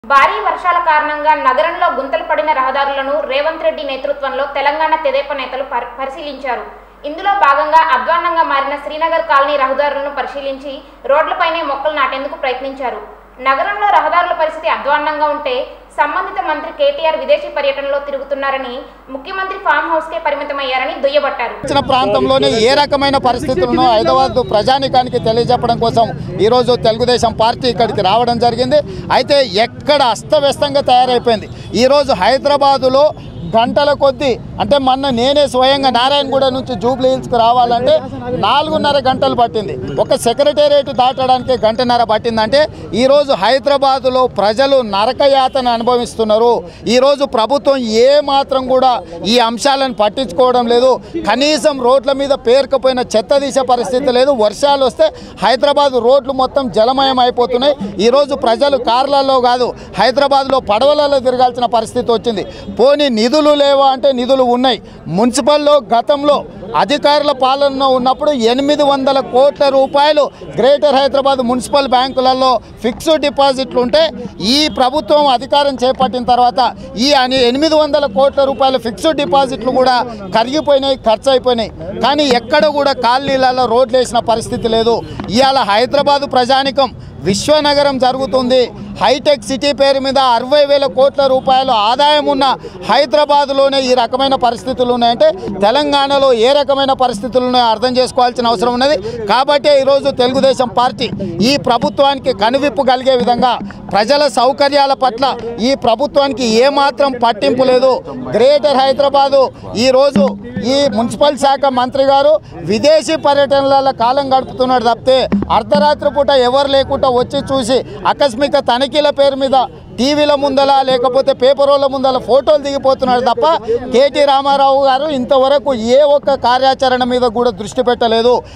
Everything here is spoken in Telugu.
భారీ వర్షాల కారణంగా నగరంలో గుంతలు పడిన రహదారులను రేవంత్ రెడ్డి నేతృత్వంలో తెలంగాణ తెదేపా నేతలు పరి- పరిశీలించారు ఇందులో భాగంగా అధ్వాన్నంగా మారిన శ్రీనగర్ కాలనీ రహదారులను పరిశీలించి రోడ్లపైనే మొక్కలు నాటేందుకు ప్రయత్నించారు నగరంలో రహదారుల పరిస్థితి అధ్వాన్నంగా ఉంటే సంబంధిత మంత్రి కేటీఆర్ విదేశీ పర్యటనలో తిరుగుతున్నారని ముఖ్యమంత్రి ఫామ్ హౌస్కే పరిమితమయ్యారని దుయ్యబట్టారు ఇచ్చిన ప్రాంతంలోనే ఏ రకమైన పరిస్థితులను హైదరాబాద్ ప్రజానికానికి తెలియజెప్పడం కోసం ఈరోజు తెలుగుదేశం పార్టీ ఇక్కడికి రావడం జరిగింది అయితే ఎక్కడ అస్తవ్యస్తంగా తయారైపోయింది ఈరోజు హైదరాబాదులో గంటల కొద్దీ అంటే మొన్న నేనే స్వయంగా నారాయణగూడ నుంచి జూబ్లీ హిల్స్కి రావాలంటే నాలుగున్నర గంటలు పట్టింది ఒక సెక్రటేరియట్ దాటడానికి గంటన్నర పట్టిందంటే ఈరోజు హైదరాబాదులో ప్రజలు నరకయాతన అనుభవిస్తున్నారు ఈరోజు ప్రభుత్వం ఏ మాత్రం కూడా ఈ అంశాలను పట్టించుకోవడం లేదు కనీసం రోడ్ల మీద పేరుకపోయిన చెత్త తీసే పరిస్థితి లేదు వర్షాలు వస్తే హైదరాబాద్ రోడ్లు మొత్తం జలమయం అయిపోతున్నాయి ఈరోజు ప్రజలు కార్లలో కాదు హైదరాబాద్లో పడవలలో తిరగాల్సిన పరిస్థితి వచ్చింది పోనీ నిధులు లేవా అంటే నిధులు ఉన్నాయి మున్సిపల్లో గతంలో అధికారుల పాలనలో ఉన్నప్పుడు ఎనిమిది వందల కోట్ల రూపాయలు గ్రేటర్ హైదరాబాద్ మున్సిపల్ బ్యాంకులలో ఫిక్స్డ్ డిపాజిట్లు ఉంటే ఈ ప్రభుత్వం అధికారం చేపట్టిన తర్వాత ఈ అని ఎనిమిది వందల కోట్ల రూపాయల ఫిక్స్డ్ డిపాజిట్లు కూడా కరిగిపోయినాయి ఖర్చు అయిపోయినాయి కానీ ఎక్కడ కూడా కాలనీలలో రోడ్లు వేసిన పరిస్థితి లేదు ఇవాళ హైదరాబాదు ప్రజానికం విశ్వనగరం జరుగుతుంది హైటెక్ సిటీ పేరు మీద అరవై వేల కోట్ల రూపాయలు ఆదాయం ఉన్న హైదరాబాద్లోనే ఈ రకమైన పరిస్థితులు ఉన్నాయంటే తెలంగాణలో ఏ రకమైన పరిస్థితులు ఉన్నాయో అర్థం చేసుకోవాల్సిన అవసరం ఉన్నది కాబట్టే ఈరోజు తెలుగుదేశం పార్టీ ఈ ప్రభుత్వానికి కనువిప్పు కలిగే విధంగా ప్రజల సౌకర్యాల పట్ల ఈ ప్రభుత్వానికి ఏమాత్రం పట్టింపు లేదు గ్రేటర్ హైదరాబాదు ఈరోజు ఈ మున్సిపల్ శాఖ మంత్రి గారు విదేశీ పర్యటనల కాలం గడుపుతున్నాడు తప్పితే అర్ధరాత్రి పూట ఎవరు లేకుండా వచ్చి చూసి ఆకస్మిక తనిఖీల పేరు మీద టీవీల ముందల లేకపోతే పేపర్ల ముందల ఫోటోలు దిగిపోతున్నాడు తప్ప కేటీ రామారావు గారు ఇంతవరకు ఏ ఒక్క కార్యాచరణ మీద కూడా దృష్టి పెట్టలేదు